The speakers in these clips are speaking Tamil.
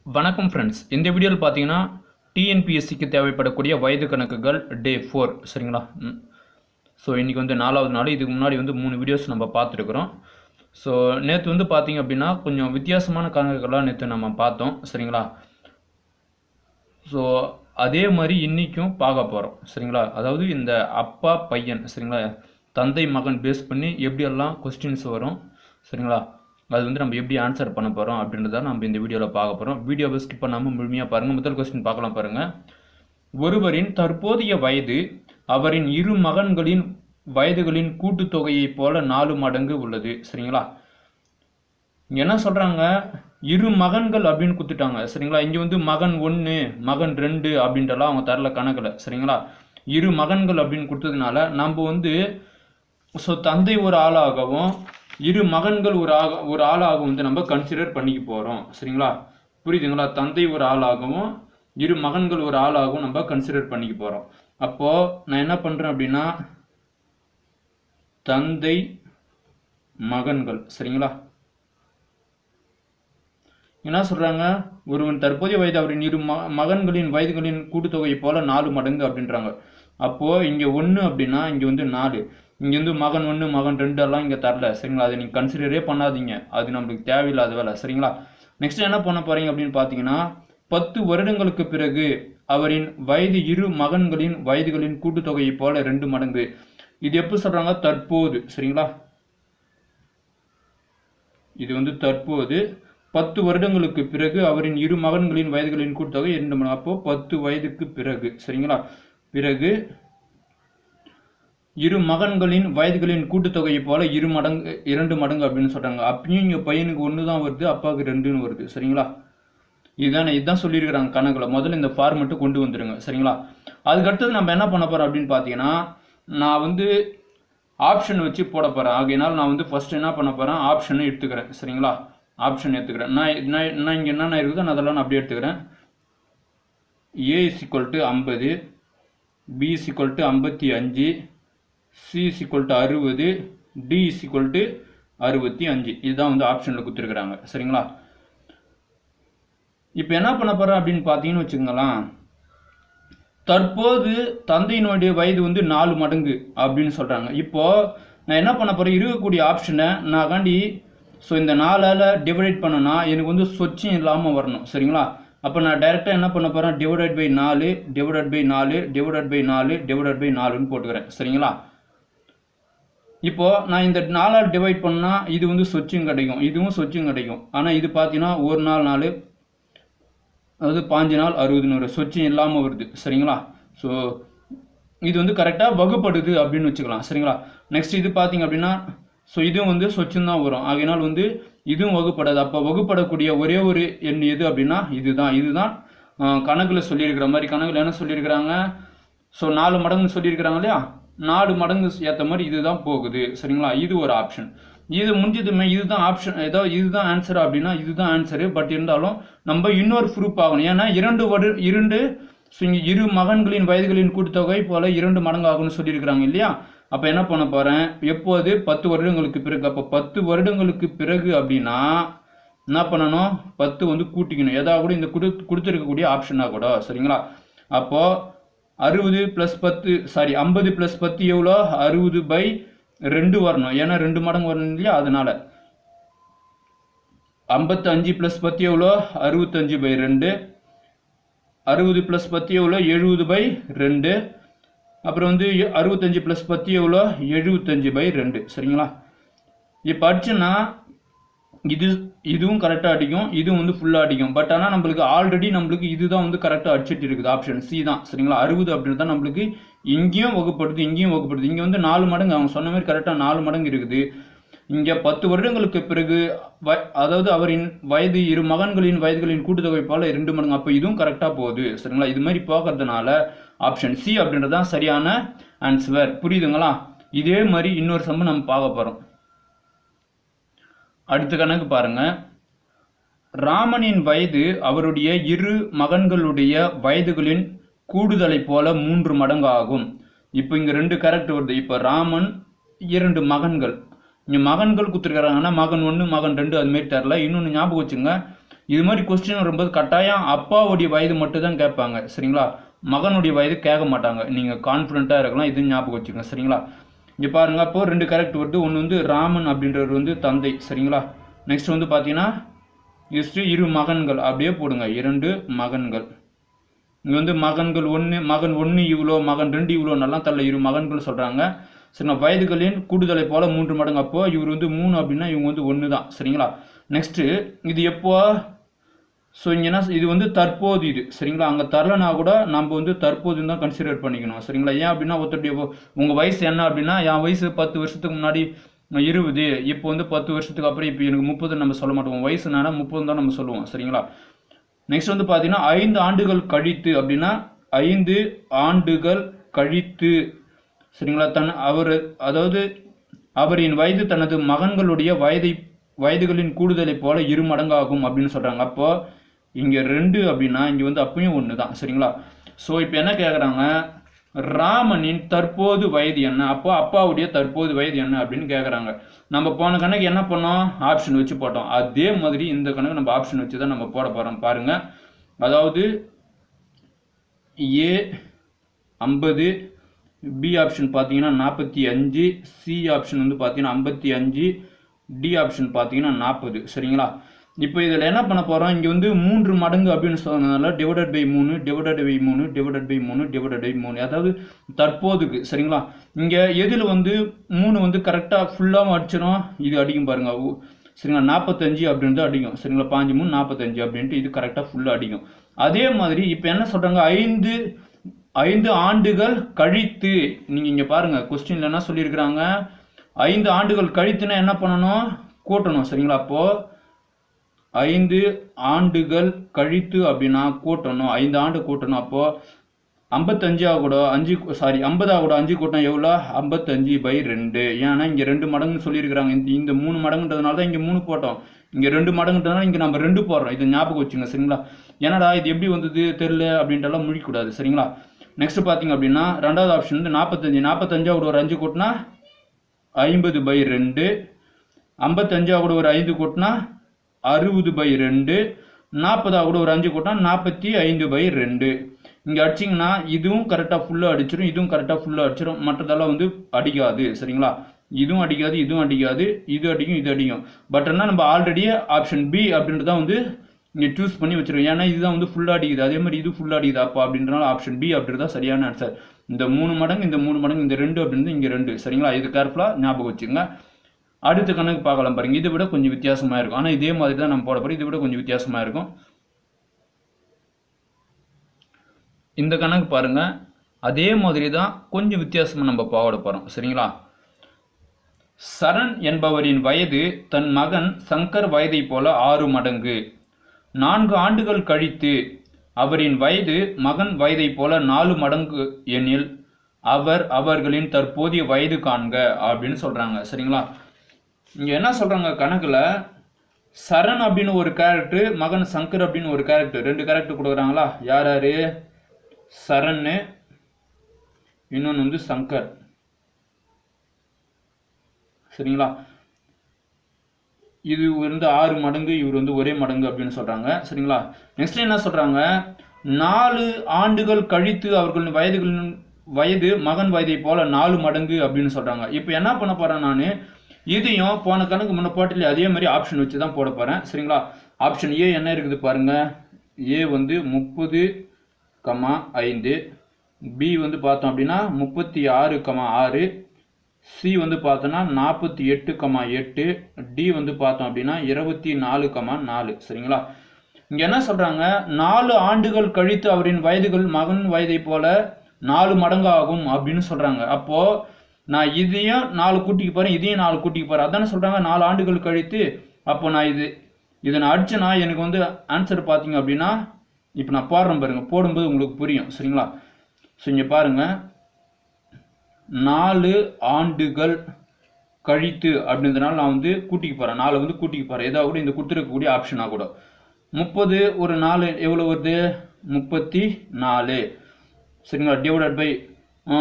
வணக்கம் ஃப்ரெண்ட்ஸ் இந்த வீடியோவில் பார்த்தீங்கன்னா டிஎன்பிஎஸ்சிக்கு தேவைப்படக்கூடிய வயது கணக்குகள் டே ஃபோர் சரிங்களா ஸோ இன்றைக்கி வந்து நாலாவது நாள் இதுக்கு முன்னாடி வந்து மூணு வீடியோஸ் நம்ம பார்த்துருக்குறோம் ஸோ நேற்று வந்து பார்த்தீங்க அப்படின்னா கொஞ்சம் வித்தியாசமான கணக்குகள்லாம் நேற்று நம்ம பார்த்தோம் சரிங்களா ஸோ அதே மாதிரி இன்றைக்கும் பார்க்க போகிறோம் சரிங்களா அதாவது இந்த அப்பா பையன் சரிங்களா தந்தை மகன் பேஸ் பண்ணி எப்படியெல்லாம் கொஸ்டின்ஸ் வரும் சரிங்களா அது வந்து நம்ம எப்படி ஆன்சர் பண்ண போகிறோம் அப்படின்றத நம்ம இந்த வீடியோவில் பார்க்க போகிறோம் வீடியோவை ஸ்கிப் பண்ணாமல் முழுமையாக பாருங்கள் முதல் கொஸ்டின் பார்க்கலாம் பாருங்கள் ஒருவரின் தற்போதைய வயது அவரின் இரு மகன்களின் வயதுகளின் கூட்டுத்தொகையைப் போல நாலு மடங்கு உள்ளது சரிங்களா இங்க என்ன சொல்கிறாங்க இரு மகன்கள் அப்படின்னு கொடுத்துட்டாங்க சரிங்களா இங்கே வந்து மகன் ஒன்று மகன் ரெண்டு அப்படின்றலாம் அவங்க தரல கணக்கில் சரிங்களா இரு மகன்கள் அப்படின்னு கொடுத்ததுனால நம்ம வந்து ஸோ தந்தை ஒரு ஆளாகவும் இரு மகன்கள் ஒரு ஆக ஒரு ஆளாகவும் வந்து நம்ம கன்சிடர் பண்ணிக்க போகிறோம் சரிங்களா புரியுதுங்களா தந்தை ஒரு ஆளாகவும் இரு மகன்கள் ஒரு ஆளாகவும் நம்ம கன்சிடர் பண்ணிக்க போகிறோம் அப்போது நான் என்ன பண்ணுறேன் அப்படின்னா தந்தை மகன்கள் சரிங்களா என்ன சொல்றாங்க ஒருவன் தற்போதைய வயது அவரின் இரு ம மகன்களின் வயதுகளின் கூட்டுத்தொகையை போல நாலு மடங்கு அப்படின்றாங்க அப்போ இங்க ஒன்று அப்படின்னா இங்க வந்து நாலு இங்க வந்து மகன் ஒன்று மகன் ரெண்டு எல்லாம் இங்க தரல சரிங்களா அதை நீங்க கன்சிடரே பண்ணாதீங்க அது நம்மளுக்கு தேவையில்லாத வேலை சரிங்களா நெக்ஸ்ட் என்ன பண்ண போறீங்க அப்படின்னு பார்த்தீங்கன்னா பத்து வருடங்களுக்கு பிறகு அவரின் வயது இரு மகன்களின் வயதுகளின் கூட்டுத்தொகையை போல ரெண்டு மடங்கு இது எப்படி சொல்றாங்க தற்போது சரிங்களா இது வந்து தற்போது பத்து வருடங்களுக்கு பிறகு அவரின் இரு மகன்களின் வயதுகளின் கூட்டுத்தொகை இரண்டு மடங்கு அப்போ பத்து வயதுக்கு பிறகு சரிங்களா பிறகு இரு மகன்களின் வயதுகளின் கூட்டுத்தொகையை போல இரு மடங்கு இரண்டு மடங்கு அப்படின்னு சொல்றாங்க அப்பயும் இங்க பையனுக்கு ஒன்று தான் வருது அப்பாவுக்கு ரெண்டுன்னு வருது சரிங்களா இதுதான் இதுதான் சொல்லியிருக்கிறாங்க கணக்கில் முதல்ல இந்த ஃபார்மெட்டு கொண்டு வந்துருங்க சரிங்களா அதுக்கு அடுத்தது நம்ம என்ன பண்ண போறோம் அப்படின்னு பார்த்தீங்கன்னா நான் வந்து ஆப்ஷன் வச்சு போட போகிறேன் ஆகையினால் நான் வந்து ஃபர்ஸ்ட் என்ன பண்ண போகிறேன் ஆப்ஷனை எடுத்துக்கிறேன் சரிங்களா ஆப்ஷன் எடுத்துக்கிறேன் நான் நான் நான் இங்கே என்னென்ன இருக்குதோ நான் அதெல்லாம் நான் அப்படியே எடுத்துக்கிறேன் ஏ இஸ் ஈக்குவல் டு ஐம்பது பி இஸ் ஈக்குவல் டு ஐம்பத்தி அஞ்சு சி இஸ் ஈக்குவல் டு அறுபது டி இஸ் ஈக்குவல் டு அறுபத்தி அஞ்சு இதுதான் வந்து ஆப்ஷனில் கொடுத்துருக்குறாங்க சரிங்களா இப்போ என்ன பண்ண போகிறேன் அப்படின்னு பார்த்தீங்கன்னு வச்சுக்கோங்களேன் தற்போது தந்தையினுடைய வயது வந்து நாலு மடங்கு அப்படின்னு சொல்கிறாங்க இப்போ நான் என்ன பண்ண போகிறேன் இருக்கக்கூடிய ஆப்ஷனை நான் காண்டி ஸோ இந்த நாலால் டிவைட் பண்ணனா எனக்கு வந்து சொச்சம் இல்லாமல் வரணும் சரிங்களா அப்போ நான் டைரெக்டாக என்ன பண்ண போகிறேன் டிவைடட் பை நாலு டிவைடட் பை நாலு டிவைடட் பை நாலு டிவைடட் பை நாலுன்னு போட்டுக்கிறேன் சரிங்களா இப்போ நான் இந்த நாலால் டிவைட் பண்ணால் இது வந்து சொச்சும் கிடைக்கும் இதுவும் சொச்சும் கிடைக்கும் ஆனால் இது பார்த்தீங்கன்னா ஒரு நாள் நாலு அதாவது பாஞ்சு நாள் அறுபது நூறு சொச்சம் இல்லாமல் வருது சரிங்களா ஸோ இது வந்து கரெக்டாக வகுப்படுது அப்படின்னு வச்சுக்கலாம் சரிங்களா நெக்ஸ்ட் இது பார்த்தீங்க அப்படின்னா ஸோ இதுவும் வந்து சொச்சம் தான் வரும் ஆகையினால் வந்து இதுவும் வகுப்படாது அப்போ வகுப்படக்கூடிய ஒரே ஒரு எண் எது அப்படின்னா இதுதான் இதுதான் கணக்கில் சொல்லியிருக்கிற மாதிரி கணக்கில் என்ன சொல்லியிருக்கிறாங்க ஸோ நாலு மடங்கு சொல்லியிருக்கிறாங்க இல்லையா நாலு மடங்கு ஏற்ற மாதிரி இதுதான் போகுது சரிங்களா இது ஒரு ஆப்ஷன் இது முடிஞ்சதுமே இதுதான் ஆப்ஷன் ஏதோ இதுதான் ஆன்சர் அப்படின்னா இதுதான் ஆன்சரு பட் இருந்தாலும் நம்ம இன்னொரு ப்ரூஃப் ஆகணும் ஏன்னா இரண்டு வரு இரண்டு ஸோ இங்கே இரு மகன்களின் வயதுகளின் கூட்டுத்தொகை போல இரண்டு மடங்கு ஆகும்னு சொல்லியிருக்கிறாங்க இல்லையா அப்போ என்ன பண்ண போகிறேன் எப்போது பத்து வருடங்களுக்கு பிறகு அப்போ பத்து வருடங்களுக்கு பிறகு அப்படின்னா என்ன பண்ணணும் பத்து வந்து கூட்டிக்கணும் ஏதாவது கூட இந்த கொடு கொடுத்துருக்கக்கூடிய ஆப்ஷனாக கூட சரிங்களா அப்போது அறுபது ப்ளஸ் பத்து சாரி ஐம்பது ப்ளஸ் பத்து எவ்வளோ அறுபது பை ரெண்டு வரணும் ஏன்னா ரெண்டு மடங்கு வரணும் இல்லையா அதனால ஐம்பத்தஞ்சு ப்ளஸ் பத்து எவ்வளோ அறுபத்தஞ்சு பை ரெண்டு அறுபது ப்ளஸ் பத்து எவ்வளோ எழுபது பை ரெண்டு அப்புறம் வந்து அறுபத்தஞ்சு ப்ளஸ் பத்து எவ்வளோ எழுபத்தஞ்சு பை ரெண்டு சரிங்களா இப்போ அடிச்சுன்னா இது இதுவும் கரெக்டாக அடிக்கும் இதுவும் வந்து ஃபுல்லாக அடிக்கும் பட் ஆனால் நம்மளுக்கு ஆல்ரெடி நம்மளுக்கு இதுதான் வந்து கரெக்டாக அடிச்சிட்டு இருக்குது ஆப்ஷன் சி தான் சரிங்களா அறுபது அப்படின்னு தான் நம்மளுக்கு இங்கேயும் வகுப்படுது இங்கேயும் வகுப்படுது இங்கே வந்து நாலு மடங்கு அவங்க சொன்ன மாதிரி கரெக்டாக நாலு மடங்கு இருக்குது இங்கே பத்து வருடங்களுக்கு பிறகு வ அதாவது அவரின் வயது இரு மகன்களின் வயதுகளின் கூட்டுத்தொகை போல ரெண்டு மடங்கு அப்போ இதுவும் கரெக்டாக போகுது சரிங்களா இது மாதிரி போகிறதுனால ஆப்ஷன் சி அப்படின்றது தான் சரியான ஆன்சர் புரியுதுங்களா இதே மாதிரி இன்னொரு சம்பவம் நம்ம பார்க்க போகிறோம் அடுத்த கணக்கு பாருங்க ராமனின் வயது அவருடைய இரு மகன்களுடைய வயதுகளின் கூடுதலை போல மூன்று மடங்கு ஆகும் இப்போ இங்க ரெண்டு கேரக்டர் வருது இப்போ ராமன் இரண்டு மகன்கள் இங்க மகன்கள் கொடுத்துருக்காங்கன்னா மகன் ஒன்று மகன் ரெண்டு அது மாதிரி தரல இன்னொன்று ஞாபகம் வச்சுங்க இது மாதிரி கொஸ்டின் வரும்போது கட்டாயம் அப்பாவுடைய வயது மட்டும் தான் கேட்பாங்க சரிங்களா மகனுடைய வயது கேட்க மாட்டாங்க நீங்கள் கான்ஃபிடென்ட்டாக இருக்கலாம் இது ஞாபகம் வச்சுக்கோங்க சரிங்களா இங்கே பாருங்க அப்போ ரெண்டு கரெக்ட் வருது ஒன்று வந்து ராமன் அப்படின்றவர் வந்து தந்தை சரிங்களா நெக்ஸ்ட் வந்து பார்த்தீங்கன்னா இஸ்டு இரு மகன்கள் அப்படியே போடுங்க இரண்டு மகன்கள் இங்கே வந்து மகன்கள் ஒன்று மகன் ஒன்று இவ்வளோ மகன் ரெண்டு இவ்வளோ நல்லா தள்ள இரு மகன்கள் சொல்கிறாங்க சரிங்களா வயதுகளின் கூடுதலை போல மூன்று மடங்கு அப்போ இவர் வந்து மூணு அப்படின்னா இவங்க வந்து ஒன்று தான் சரிங்களா நெக்ஸ்ட்டு இது எப்போ ஸோ இங்கன்னா இது வந்து தற்போது இது சரிங்களா அங்கே தரலனா கூட நம்ம வந்து தற்போதுன்னு தான் கன்சிடர் பண்ணிக்கணும் சரிங்களா ஏன் அப்படின்னா ஒருத்தருடைய உங்கள் வயசு என்ன அப்படின்னா என் வயசு பத்து வருஷத்துக்கு முன்னாடி இருபது இப்போ வந்து பத்து வருஷத்துக்கு அப்புறம் இப்போ எனக்கு முப்பது நம்ம சொல்ல மாட்டோம் வயசு என்னன்னா முப்பது தான் நம்ம சொல்லுவோம் சரிங்களா நெக்ஸ்ட் வந்து பார்த்தீங்கன்னா ஐந்து ஆண்டுகள் கழித்து அப்படின்னா ஐந்து ஆண்டுகள் கழித்து சரிங்களா தன் அவர் அதாவது அவரின் வயது தனது மகன்களுடைய வயதை வயதுகளின் கூடுதலைப் போல இரு மடங்காகும் அப்படின்னு சொல்கிறாங்க அப்போ இங்கே ரெண்டு அப்படின்னா இங்கே வந்து அப்பயும் ஒன்று தான் சரிங்களா ஸோ இப்போ என்ன கேட்குறாங்க ராமனின் தற்போது வயது என்ன அப்போ அப்பாவுடைய தற்போது வயது என்ன அப்படின்னு கேட்குறாங்க நம்ம போன கணக்கு என்ன பண்ணோம் ஆப்ஷன் வச்சு போட்டோம் அதே மாதிரி இந்த கணக்கு நம்ம ஆப்ஷன் வச்சு தான் நம்ம போட போகிறோம் பாருங்க அதாவது ஏ ஐம்பது பி ஆப்ஷன் பார்த்தீங்கன்னா நாற்பத்தி அஞ்சு சி ஆப்ஷன் வந்து பார்த்தீங்கன்னா ஐம்பத்தி அஞ்சு டி ஆப்ஷன் பார்த்தீங்கன்னா நாற்பது சரிங்களா இப்போ இதில் என்ன பண்ண போகிறோம் இங்கே வந்து மூன்று மடங்கு அப்படின்னு சொன்னதுனால டிவைடட் பை மூணு டிவைடட் பை மூணு டிவைடட் பை மூணு டிவைடட் பை மூணு அதாவது தற்போதுக்கு சரிங்களா இங்கே எதில் வந்து மூணு வந்து கரெக்டாக ஃபுல்லாகவும் அடிச்சிடும் இது அடிக்கும் பாருங்க ஊ- சரிங்களா நாற்பத்தஞ்சு அப்படின்ட்டு அடிக்கும் சரிங்களா பாஞ்சு மூணு நாற்பத்தஞ்சு அப்படின்ட்டு இது கரெக்டாக ஃபுல்லாக அடிக்கும் அதே மாதிரி இப்போ என்ன சொல்கிறாங்க ஐந்து ஐந்து ஆண்டுகள் கழித்து நீங்கள் இங்கே பாருங்கள் கொஸ்டின்ல என்ன சொல்லியிருக்கிறாங்க ஐந்து ஆண்டுகள் கழித்துனா என்ன பண்ணணும் கூட்டணும் சரிங்களா அப்போது ஐந்து ஆண்டுகள் கழித்து அப்படின்னா கூட்டணும் ஐந்து ஆண்டு கூட்டணும் அப்போ ஐம்பத்தஞ்சா கூட அஞ்சு சாரி ஐம்பதா கூட அஞ்சு கூட்டம் எவ்வளோ ஐம்பத்தஞ்சு பை ரெண்டு ஏன்னா இங்கே ரெண்டு மடங்குன்னு சொல்லியிருக்கிறாங்க இந்த இந்த மூணு மடங்குன்றதுனால தான் இங்கே மூணு போட்டோம் இங்கே ரெண்டு மடங்குன்றதுனால இங்கே நம்ம ரெண்டு போடுறோம் இது ஞாபகம் வச்சுங்க சரிங்களா என்னடா இது எப்படி வந்தது தெரில அப்படின்ட்டுலாம் முழிக்கக்கூடாது சரிங்களா நெக்ஸ்ட் பார்த்தீங்க அப்படின்னா ரெண்டாவது ஆப்ஷன் வந்து நாற்பத்தஞ்சு நாற்பத்தஞ்சா கூட ஒரு அஞ்சு கூட்டினா ஐம்பது பை ரெண்டு ஐம்பத்தஞ்சா கூட ஒரு ஐந்து கூட்டினா அறுபது பை ரெண்டு நாற்பதா கூட ஒரு அஞ்சு கூட்டினா நாற்பத்தி ஐந்து பை ரெண்டு இங்கே அடிச்சிங்கன்னா இதுவும் கரெக்டாக ஃபுல்லாக அடிச்சிடும் இதுவும் கரெக்டாக ஃபுல்லாக அடிச்சிடும் மற்றதெல்லாம் வந்து அடிக்காது சரிங்களா இதுவும் அடிக்காது இதுவும் அடிக்காது இது அடிக்கும் இது அடிக்கும் பட் ஆனால் நம்ம ஆல்ரெடி ஆப்ஷன் பி அப்படின்றது தான் வந்து இங்கே சூஸ் பண்ணி வச்சிருக்கோம் ஏன்னா இதுதான் வந்து ஃபுல்லாக அடிக்குது அதே மாதிரி இது ஃபுல்லாக அடிக்குது அப்போ அப்படின்றனால ஆப்ஷன் பி அப்படின்றது தான் சரியான ஆன்சர் இந்த மூணு மடங்கு இந்த மூணு மடங்கு இந்த ரெண்டு அப்படின்றது இங்கே ரெண்டு சரிங்களா இது கேர்ஃபுல்லாக ஞாபகம் வச்சுங்க அடுத்த கணக்கு பார்க்கலாம் பாருங்க இதை விட கொஞ்சம் வித்தியாசமாக இருக்கும் ஆனால் இதே மாதிரி தான் நம்ம போட போகிறோம் இதை விட கொஞ்சம் வித்தியாசமாக இருக்கும் இந்த கணக்கு பாருங்க அதே மாதிரி தான் கொஞ்சம் வித்தியாசமாக நம்ம பாட போகிறோம் சரிங்களா சரண் என்பவரின் வயது தன் மகன் சங்கர் வயதைப் போல ஆறு மடங்கு நான்கு ஆண்டுகள் கழித்து அவரின் வயது மகன் வயதைப் போல நாலு மடங்கு எனில் அவர் அவர்களின் தற்போதைய வயது காண்க அப்படின்னு சொல்றாங்க சரிங்களா இங்க என்ன சொல்றாங்க கணக்குல சரண் அப்படின்னு ஒரு கேரக்டர் மகன் சங்கர் அப்படின்னு ஒரு கேரக்டர் ரெண்டு கேரக்டர் கொடுக்குறாங்களா யார் யாரு சரண் இன்னொன்று வந்து சங்கர் சரிங்களா இது வந்து ஆறு மடங்கு இவர் வந்து ஒரே மடங்கு அப்படின்னு சொல்றாங்க சரிங்களா நெக்ஸ்ட் என்ன சொல்றாங்க நாலு ஆண்டுகள் கழித்து அவர்களின் வயதுகளின் வயது மகன் வயதை போல நாலு மடங்கு அப்படின்னு சொல்றாங்க இப்போ என்ன பண்ண போறேன் நான் இதையும் போன கணக்கு முன்ன போட்டில அதே மாதிரி ஆப்ஷன் வச்சு தான் போட போறேன் சரிங்களா ஆப்ஷன் ஏ என்ன இருக்குது பாருங்க ஏ வந்து முப்பது கமா ஐந்து பி வந்து பார்த்தோம் அப்படின்னா முப்பத்தி ஆறு கமா ஆறு சி வந்து பார்த்தோன்னா நாற்பத்தி எட்டு கமா எட்டு டி வந்து பார்த்தோம் அப்படின்னா இருபத்தி நாலு கமா நாலு சரிங்களா இங்க என்ன சொல்றாங்க நாலு ஆண்டுகள் கழித்து அவரின் வயதுகள் மகன் வயதை போல நாலு மடங்கு ஆகும் அப்படின்னு சொல்றாங்க அப்போ நான் இதையும் நாலு கூட்டிக்கு போறேன் இதையும் நாலு கூட்டிக்கு போறேன் அதானே சொல்றாங்க நாலு ஆண்டுகள் கழித்து அப்போ நான் இது இதை நான் அடிச்சேன்னா எனக்கு வந்து ஆன்சர் பார்த்தீங்க அப்படின்னா இப்போ நான் போடுறேன் பாருங்க போடும்போது உங்களுக்கு புரியும் சரிங்களா ஸோ இங்கே பாருங்க நாலு ஆண்டுகள் கழித்து அப்படின்றதுனால நான் வந்து கூட்டிக்கு போகிறேன் நாலு வந்து கூட்டிக்கு போகிறேன் ஏதாவது கூட இந்த கொடுத்துருக்கக்கூடிய ஆப்ஷனாக கூட முப்பது ஒரு நாலு எவ்வளோ வருது முப்பத்தி நாலு சரிங்களா டிவைடட் பை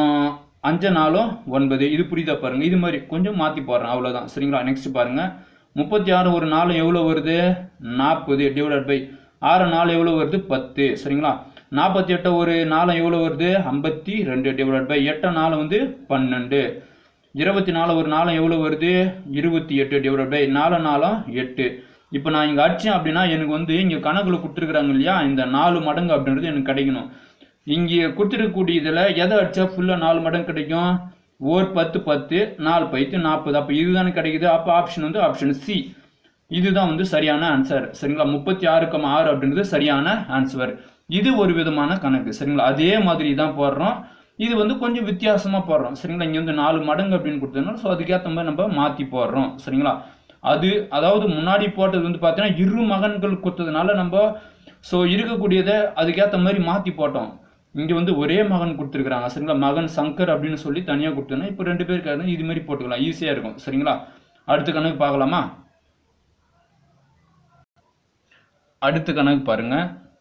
அஞ்சு நாளும் ஒன்பது இது புரியுதா பாருங்க இது மாதிரி கொஞ்சம் மாற்றி போடுறேன் அவ்வளோதான் சரிங்களா நெக்ஸ்ட் பாருங்க முப்பத்தி ஆறு ஒரு நாலு எவ்வளோ வருது நாற்பது டிவைடட் பை ஆறு நாலு எவ்வளோ வருது பத்து சரிங்களா நாற்பத்தி எட்டு ஒரு நாலு எவ்வளோ வருது ஐம்பத்தி ரெண்டு டிவைடட் பை எட்டு நாலு வந்து பன்னெண்டு இருபத்தி நாலு ஒரு நாலு எவ்வளோ வருது இருபத்தி எட்டு டிவைடட் பை நாலு நாலும் எட்டு இப்போ நான் இங்கே அடிச்சேன் அப்படின்னா எனக்கு வந்து இங்கே கணக்கில் கொடுத்துருக்குறாங்க இல்லையா இந்த நாலு மடங்கு அப்படின்றது எனக்கு கிடைக்கணும் இங்கே கொடுத்துருக்கக்கூடிய இதில் எதை அடிச்சா ஃபுல்லாக நாலு மடங்கு கிடைக்கும் ஓர் பத்து பத்து நாலு பைத்து நாற்பது அப்போ இதுதானே கிடைக்குது அப்போ ஆப்ஷன் வந்து ஆப்ஷன் சி இதுதான் வந்து சரியான ஆன்சர் சரிங்களா முப்பத்தி ஆறு கமா ஆறு அப்படின்றது சரியான ஆன்சர் இது ஒரு விதமான கணக்கு சரிங்களா அதே மாதிரி தான் போடுறோம் இது வந்து கொஞ்சம் வித்தியாசமாக போடுறோம் சரிங்களா இங்கே வந்து நாலு மடங்கு அப்படின்னு கொடுத்ததுனால ஸோ அதுக்கேற்ற மாதிரி நம்ம மாற்றி போடுறோம் சரிங்களா அது அதாவது முன்னாடி போட்டது வந்து பார்த்தீங்கன்னா இரு மகன்கள் கொடுத்ததுனால நம்ம ஸோ இருக்கக்கூடியதை அதுக்கேற்ற மாதிரி மாற்றி போட்டோம் இங்கே வந்து ஒரே மகன் கொடுத்துருக்குறாங்க சரிங்களா மகன் சங்கர் அப்படின்னு சொல்லி தனியாக கொடுத்தோன்னா இப்போ ரெண்டு பேருக்காக இது மாதிரி போட்டுக்கலாம் ஈஸியாக இருக்கும் சரிங்களா அடுத்த கணக்கு பார்க்கலாமா அடுத்த கணக்கு பாருங்க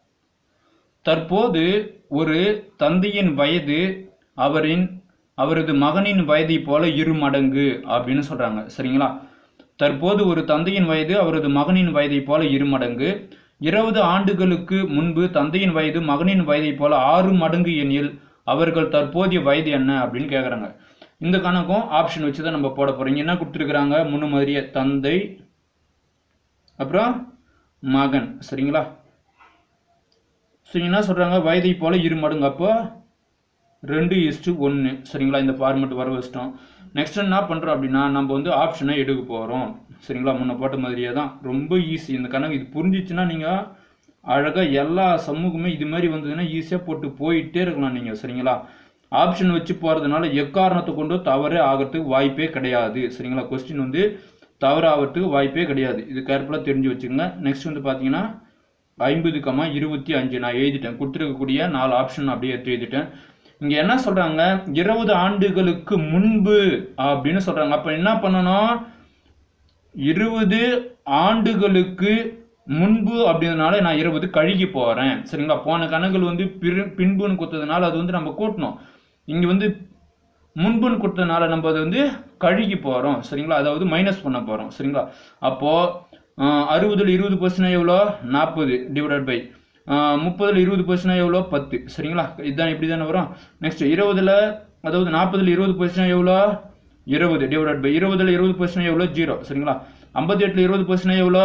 தற்போது ஒரு தந்தையின் வயது அவரின் அவரது மகனின் வயதை போல இரு மடங்கு அப்படின்னு சொல்றாங்க சரிங்களா தற்போது ஒரு தந்தையின் வயது அவரது மகனின் வயதை போல இரு மடங்கு இருபது ஆண்டுகளுக்கு முன்பு தந்தையின் வயது மகனின் வயதை போல ஆறு மடங்கு எண்ணில் அவர்கள் தற்போதைய வயது என்ன அப்படின்னு கேட்குறாங்க இந்த கணக்கும் ஆப்ஷன் வச்சு தான் நம்ம போட போறோம் இங்க என்ன கொடுத்துருக்குறாங்க முன்ன மாதிரியே தந்தை அப்புறம் மகன் சரிங்களா ஸோ என்ன சொல்கிறாங்க வயதை போல இரு மடங்கு அப்போ ரெண்டு இஸ்டு ஒன்று சரிங்களா இந்த ஃபார்மெட் வர வச்சிட்டோம் நெக்ஸ்ட் என்ன பண்ணுறோம் அப்படின்னா நம்ம வந்து ஆப்ஷனை எடுக்க போகிறோம் சரிங்களா முன்ன போட்ட மாதிரியே தான் ரொம்ப ஈஸி இந்த கணக்கு இது புரிஞ்சிச்சுன்னா நீங்கள் அழகாக எல்லா சமூகமே இது மாதிரி வந்ததுன்னா ஈஸியாக போட்டு போயிட்டே இருக்கலாம் நீங்கள் சரிங்களா ஆப்ஷன் வச்சு போகிறதுனால எக்காரணத்தை கொண்டு தவறே ஆகிறதுக்கு வாய்ப்பே கிடையாது சரிங்களா கொஸ்டின் வந்து தவறு ஆகிறதுக்கு வாய்ப்பே கிடையாது இது கேர்ஃபுல்லாக தெரிஞ்சு வச்சுக்கோங்க நெக்ஸ்ட் வந்து பார்த்தீங்கன்னா ஐம்பது கமா இருபத்தி அஞ்சு நான் எழுதிட்டேன் கொடுத்துருக்கக்கூடிய நாலு ஆப்ஷன் அப்படியே எடுத்து எழுதிட்டேன் இங்க என்ன சொல்றாங்க இருபது ஆண்டுகளுக்கு முன்பு அப்படின்னு சொல்றாங்க அப்ப என்ன பண்ணணும் இருபது ஆண்டுகளுக்கு முன்பு அப்படின்றதுனால நான் இருபது கழுகி போறேன் சரிங்களா போன கணக்குகள் வந்து பிற- பின்புன்னு கொடுத்ததுனால அது வந்து நம்ம கூட்டணும் இங்க வந்து முன்புன்னு கொடுத்ததுனால நம்ம அதை வந்து கழுகி போறோம் சரிங்களா அதாவது மைனஸ் பண்ண போறோம் சரிங்களா அப்போ ஆஹ், அறுபதுல இருபது பர்சன்ட் எவ்வளோ நாற்பது டிவைடட் பை முப்பதுல இருபது பர்சன்ட் எவ்வளோ பத்து சரிங்களா இதுதான் இப்படி தானே வரும் நெக்ஸ்ட் இருபதுல அதாவது நாற்பதுல இருபது பர்சன்ட் எவ்வளோ இருபது டிவைடட் பை இருபதுல இருபது பர்சன்ட் எவ்வளோ ஜீரோ சரிங்களா ஐம்பத்தி எட்டுல இருபது பர்சன்ட் எவ்வளோ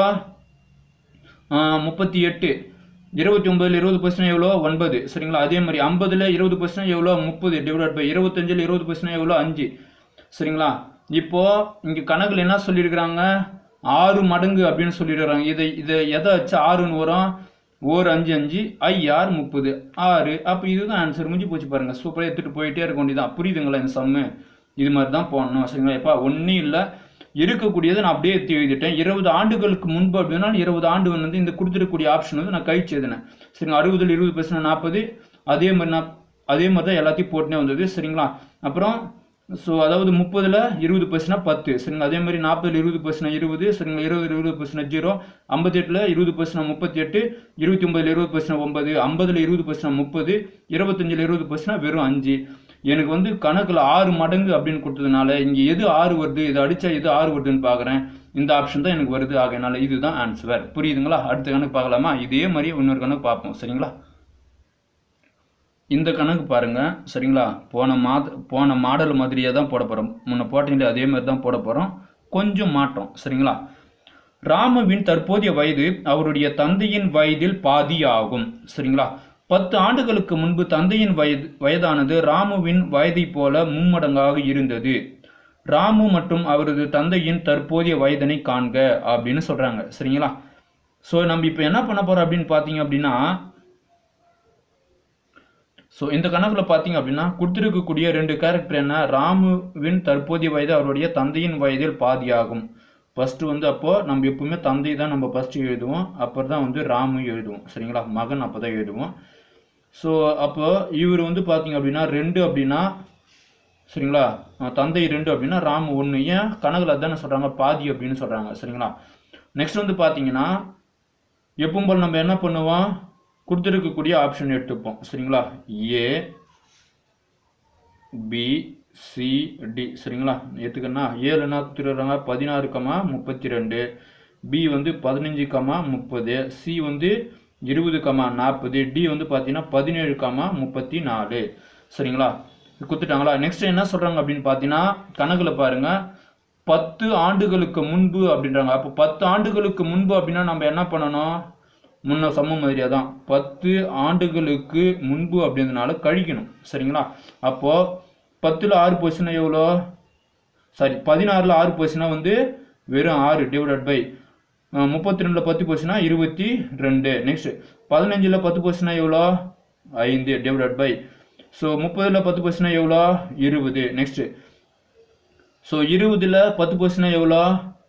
முப்பத்தி எட்டு இருபத்தி ஒன்பதுல இருபது பர்சன்ட் எவ்வளோ ஒன்பது சரிங்களா அதே மாதிரி ஐம்பதுல இருபது பர்சன்ட் எவ்வளோ முப்பது டிவைட் பை இருபத்தஞ்சில் இருபது பர்சன்ட் எவ்வளோ அஞ்சு சரிங்களா இப்போ இங்க கணக்குல என்ன சொல்லியிருக்கிறாங்க ஆறு மடங்கு அப்படின்னு சொல்லியிருக்கிறாங்க இதை இதை எதை வச்சு ஆறுன்னு வரும் ஓர் அஞ்சு அஞ்சு ஐ ஆறு முப்பது ஆறு அப்போ இதுதான் ஆன்சர் முடிஞ்சு போச்சு பாருங்க சூப்பராக எடுத்துட்டு போயிட்டே இருக்க வேண்டியதான் புரியுதுங்களா இந்த சம்மு இது மாதிரி தான் போடணும் சரிங்களா எப்பா ஒன்றும் இல்லை இருக்கக்கூடியதை நான் அப்படியே எடுத்து எழுதிட்டேன் இருபது ஆண்டுகளுக்கு முன்பு அப்படின்னா இருபது ஆண்டு வந்து இந்த கொடுத்துருக்கக்கூடிய ஆப்ஷன் வந்து நான் கழிச்சு எழுதினேன் சரிங்களா அறுபதுல இருபது பர்சன்ட் நாற்பது அதே மாதிரி நான் அதே மாதிரி தான் எல்லாத்தையும் போட்டுனே வந்தது சரிங்களா அப்புறம் ஸோ அதாவது முப்பதுல இருபது பர்சன்ட் பத்து சரிங்களா அதே மாதிரி நாற்பதுல இருபது பர்சன்ட் இருபது சரிங்களா இருபது இருபது பர்சன்ட் ஜீரோ ஐம்பத்தி எட்டுல இருபது பர்சன்ட் முப்பத்தி எட்டு இருபத்தி ஒன்பதுல இருபது பர்சன்ட் ஒன்பது ஐம்பதுல இருபது பர்சன்ட் முப்பது இருபத்தஞ்சுல இருபது பர்சன்ட் வெறும் அஞ்சு எனக்கு வந்து கணக்குல ஆறு மடங்கு அப்படின்னு கொடுத்ததுனால இங்க எது ஆறு வருது இது அடிச்சா எது ஆறு வருதுன்னு பாக்குறேன் இந்த ஆப்ஷன் தான் எனக்கு வருது ஆகையனால இதுதான் ஆன்சர் புரியுதுங்களா அடுத்த கணக்கு பார்க்கலாமா இதே மாதிரி இன்னொரு கணக்கு பார்ப்போம் சரிங்களா இந்த கணக்கு பாருங்க சரிங்களா போன மாத போன மாடல் மாதிரியே தான் போட போறோம் முன்ன போட்டீங்களே அதே மாதிரி தான் போட போறோம் கொஞ்சம் மாற்றம் சரிங்களா ராமுவின் தற்போதைய வயது அவருடைய தந்தையின் வயதில் பாதி ஆகும் சரிங்களா பத்து ஆண்டுகளுக்கு முன்பு தந்தையின் வயது வயதானது ராமுவின் வயதைப் போல மும்மடங்காக இருந்தது ராமு மற்றும் அவரது தந்தையின் தற்போதைய வயதினை காண்க அப்படின்னு சொல்றாங்க சரிங்களா ஸோ நம்ம இப்போ என்ன பண்ண போறோம் அப்படின்னு பார்த்தீங்க அப்படின்னா ஸோ இந்த கணக்கில் பார்த்தீங்க அப்படின்னா கொடுத்துருக்கக்கூடிய ரெண்டு கேரக்டர் என்ன ராமுவின் தற்போதைய வயது அவருடைய தந்தையின் வயதில் பாதியாகும் ஃபர்ஸ்ட் வந்து அப்போ நம்ம எப்பவுமே தந்தை தான் நம்ம ஃபர்ஸ்ட் எழுதுவோம் அப்புறம் தான் வந்து ராமு எழுதுவோம் சரிங்களா மகன் அப்போ தான் எழுதுவோம் ஸோ அப்போ இவர் வந்து பார்த்தீங்க அப்படின்னா ரெண்டு அப்படின்னா சரிங்களா அஹ் தந்தை ரெண்டு அப்படின்னா ராமு ஒன்று ஏன் கணக்கில் அதானே சொல்கிறாங்க பாதி அப்படின்னு சொல்கிறாங்க சரிங்களா நெக்ஸ்ட் வந்து பார்த்தீங்கன்னா எப்பவும் போல் நம்ம என்ன பண்ணுவோம் கொடுத்துருக்கக்கூடிய ஆப்ஷன் எடுத்துப்போம் சரிங்களா ஏ பி சி டி சரிங்களா எத்துக்கன்னா ஏழு என்ன கொடுத்துருக்காங்க பதினாறு கமா முப்பத்தி ரெண்டு பி வந்து பதினஞ்சு கமா முப்பது சி வந்து இருபது கமா நாற்பது டி வந்து பார்த்தீங்கன்னா பதினேழு கமா முப்பத்தி நாலு சரிங்களா இது கொடுத்துட்டாங்களா நெக்ஸ்ட் என்ன சொல்கிறாங்க அப்படின்னு பார்த்தீங்கன்னா கணக்கில் பாருங்க பத்து ஆண்டுகளுக்கு முன்பு அப்படின்றாங்க அப்போ பத்து ஆண்டுகளுக்கு முன்பு அப்படின்னா நம்ம என்ன பண்ணணும் முன்ன சம மாதிரியா தான் பத்து ஆண்டுகளுக்கு முன்பு அப்படின்றதுனால கழிக்கணும் சரிங்களா அப்போ பத்தில் ஆறு போச்சுன்னா எவ்வளோ சாரி பதினாறில் ஆறு போச்சுன்னா வந்து வெறும் ஆறு டிவைடட் பை முப்பத்தி ரெண்டில் பத்து போச்சுன்னா இருபத்தி ரெண்டு நெக்ஸ்ட் பதினஞ்சில் பத்து போச்சுன்னா எவ்வளோ ஐந்து டிவைடட் பை ஸோ முப்பதில் பத்து போச்சுன்னா எவ்வளோ இருபது நெக்ஸ்ட் ஸோ இருபதில் பத்து போச்சுன்னா எவ்வளோ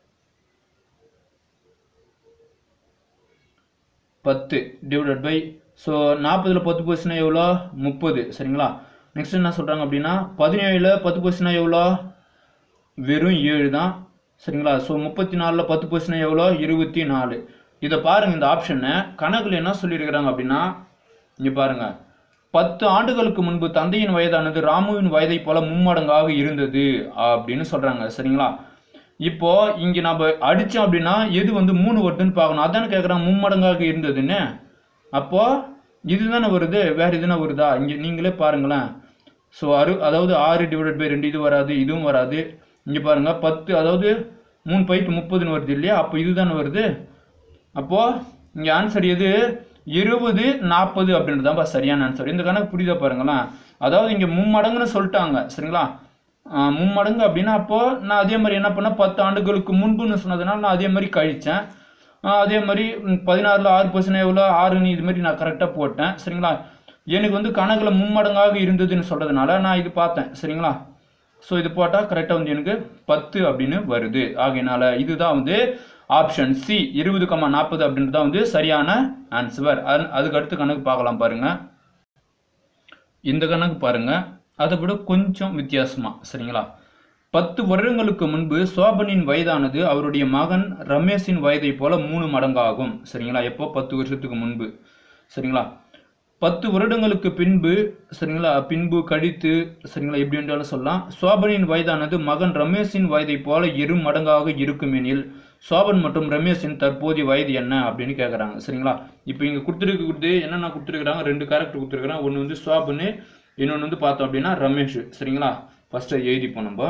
பத்து டிவைடட் பை ஸோ நாற்பதில் பத்து போச்சுன்னா எவ்வளோ முப்பது சரிங்களா நெக்ஸ்ட் என்ன சொல்கிறாங்க அப்படின்னா பதினேழில் பத்து போச்சுன்னா எவ்வளோ வெறும் ஏழு தான் சரிங்களா ஸோ முப்பத்தி நாலில் பத்து போச்சுன்னா எவ்வளோ இருபத்தி நாலு இதை பாருங்கள் இந்த ஆப்ஷனை கணக்கில் என்ன சொல்லியிருக்கிறாங்க அப்படின்னா இங்கே பாருங்கள் பத்து ஆண்டுகளுக்கு முன்பு தந்தையின் வயதானது ராமுவின் வயதை போல மும்மடங்காக இருந்தது அப்படின்னு சொல்கிறாங்க சரிங்களா இப்போ இங்கே நம்ம அடித்தோம் அப்படின்னா எது வந்து மூணு வருதுன்னு பார்க்கணும் அதானே கேட்குறாங்க மும்மடங்காக இருந்ததுன்னு அப்போ இதுதானே வருது வேற எதுனா வருதா இங்கே நீங்களே பாருங்களேன் ஸோ அறு அதாவது ஆறு டிவைடட் பை ரெண்டு இது வராது இதுவும் வராது இங்கே பாருங்க பத்து அதாவது மூணு பைட்டு முப்பதுன்னு வருது இல்லையா அப்போ இதுதானே வருது அப்போது இங்கே ஆன்சர் எது இருபது நாற்பது அப்படின்றதாப்பா சரியான ஆன்சர் இந்த கணக்கு புரியுதா பாருங்களேன் அதாவது இங்கே மும்மடங்குன்னு சொல்லிட்டாங்க சரிங்களா ஆஹ் மும்மடங்கு அப்படின்னா அப்போது நான் அதே மாதிரி என்ன பண்ணேன் பத்து ஆண்டுகளுக்கு முன்புன்னு சொன்னதுனால நான் அதே மாதிரி கழித்தேன் அதே மாதிரி ம், பதினாறுல ஆறு பர்சன்ட் எவ்வளோ ஆறுன்னு இது மாதிரி நான் கரெக்டாக போட்டேன் சரிங்களா எனக்கு வந்து கணக்கில் மும்மடங்காக இருந்ததுன்னு சொல்கிறதுனால நான் இது பார்த்தேன் சரிங்களா ஸோ இது போட்டால் கரெக்டாக வந்து எனக்கு பத்து அப்படின்னு வருது ஆகையினால இதுதான் வந்து ஆப்ஷன் சி இருபது கம்மா நாற்பது அப்படின்றது தான் வந்து சரியான ஆன்சர் அதுக்கு அடுத்து கணக்கு பார்க்கலாம் பாருங்க இந்த கணக்கு பாருங்க அதை விட கொஞ்சம் வித்தியாசமா சரிங்களா பத்து வருடங்களுக்கு முன்பு சோபனின் வயதானது அவருடைய மகன் ரமேஷின் வயதை போல மூணு மடங்காகும் சரிங்களா எப்போ பத்து வருஷத்துக்கு முன்பு சரிங்களா பத்து வருடங்களுக்கு பின்பு சரிங்களா பின்பு கழித்து சரிங்களா எப்படி என்றாலும் சொல்லலாம் சோபனின் வயதானது மகன் ரமேஷின் வயதை போல இரு மடங்காக இருக்குமெனில் சோபன் மற்றும் ரமேஷின் தற்போதைய வயது என்ன அப்படின்னு கேட்குறாங்க சரிங்களா இப்போ இங்கே கொடுத்துருக்கிறது என்னென்ன கொடுத்துருக்குறாங்க ரெண்டு கேரக்டர் கொடுத்துருக்குறாங்க ஒன்று வந்து சோபனு இன்னொன்று வந்து பார்த்தோம் அப்படின்னா ரமேஷ் சரிங்களா ஃபஸ்ட்டு எழுதிப்போம் நம்ம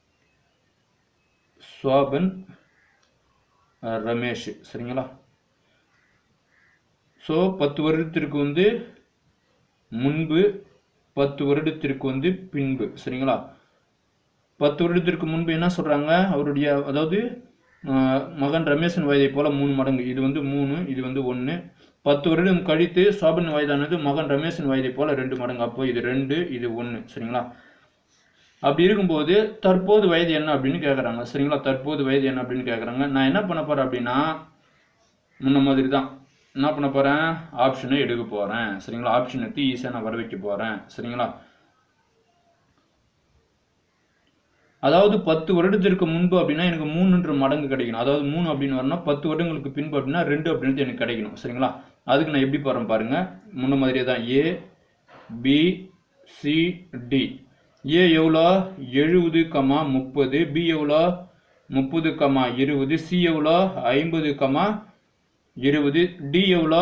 சோபன் அஹ், ரமேஷ் சரிங்களா ஸோ பத்து வருடத்திற்கு வந்து முன்பு பத்து வருடத்திற்கு வந்து பின்பு சரிங்களா பத்து வருடத்திற்கு முன்பு என்ன சொல்கிறாங்க அவருடைய அதாவது ஆஹ், மகன் ரமேஷன் வயதை போல மூணு மடங்கு இது வந்து மூணு இது வந்து ஒன்று பத்து வருடம் கழித்து சோபன் வயதானது மகன் ரமேஷன் வயதை போல ரெண்டு மடங்கு அப்போ இது ரெண்டு இது ஒன்று சரிங்களா அப்படி இருக்கும்போது தற்போது வயது என்ன அப்படின்னு கேட்குறாங்க சரிங்களா தற்போது வயது என்ன அப்படின்னு கேட்குறாங்க நான் என்ன பண்ண போகிறேன் அப்படின்னா முன்ன மாதிரி தான் என்ன பண்ண போகிறேன் ஆப்ஷனை எடுக்க போகிறேன் சரிங்களா ஆப்ஷன் எடுத்து ஈஸியாக நான் வர வைக்க போகிறேன் சரிங்களா அதாவது பத்து வருடத்திற்கு முன்பு அப்படின்னா எனக்கு மூணுன்ற மடங்கு கிடைக்கணும் அதாவது மூணு அப்படின்னு வரணும் பத்து வருடங்களுக்கு பின்பு அப்படின்னா ரெண்டு அப்படின்றது எனக்கு கிடைக்கணும் சரிங்களா அதுக்கு நான் எப்படி போகிறேன் பாருங்க முன்ன மாதிரியே தான் A B C D A எவ்வளோ எழுபது கமா முப்பது பி எவ்வளோ முப்பது கமா இருபது சி எவ்வளோ ஐம்பது கமா இருபது டி எவ்வளோ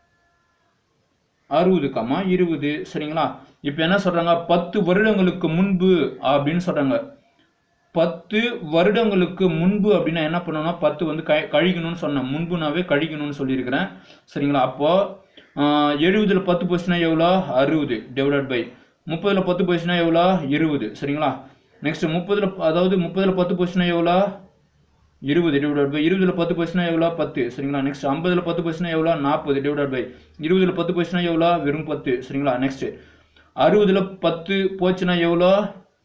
அறுபது கமா இருபது சரிங்களா இப்போ என்ன சொல்றாங்க பத்து வருடங்களுக்கு முன்பு அப்படின்னு சொல்றாங்க பத்து வருடங்களுக்கு முன்பு அப்படின்னா என்ன பண்ணணும்னா பத்து வந்து க கழிக்கணும்னு சொன்னேன் முன்புனாவே கழிக்கணும்னு சொல்லியிருக்கிறேன் சரிங்களா அப்போ எழுபதுல பத்து போச்சுன்னா எவ்வளோ அறுபது டிவைடட் பை முப்பதுல பத்து போச்சுன்னா எவ்வளோ இருபது சரிங்களா நெக்ஸ்ட் முப்பதுல அதாவது முப்பதுல பத்து போச்சுன்னா எவ்வளோ இருபது டிவைடட் பை இருபதுல பத்து போச்சுன்னா எவ்வளோ பத்து சரிங்களா நெக்ஸ்ட் ஐம்பதுல பத்து போச்சுன்னா எவ்வளோ நாற்பது டிவைடட் பை இருபதுல பத்து போச்சுன்னா எவ்வளோ வெறும் பத்து சரிங்களா நெக்ஸ்ட் அறுபதுல பத்து போச்சுன்னா எவ்வளோ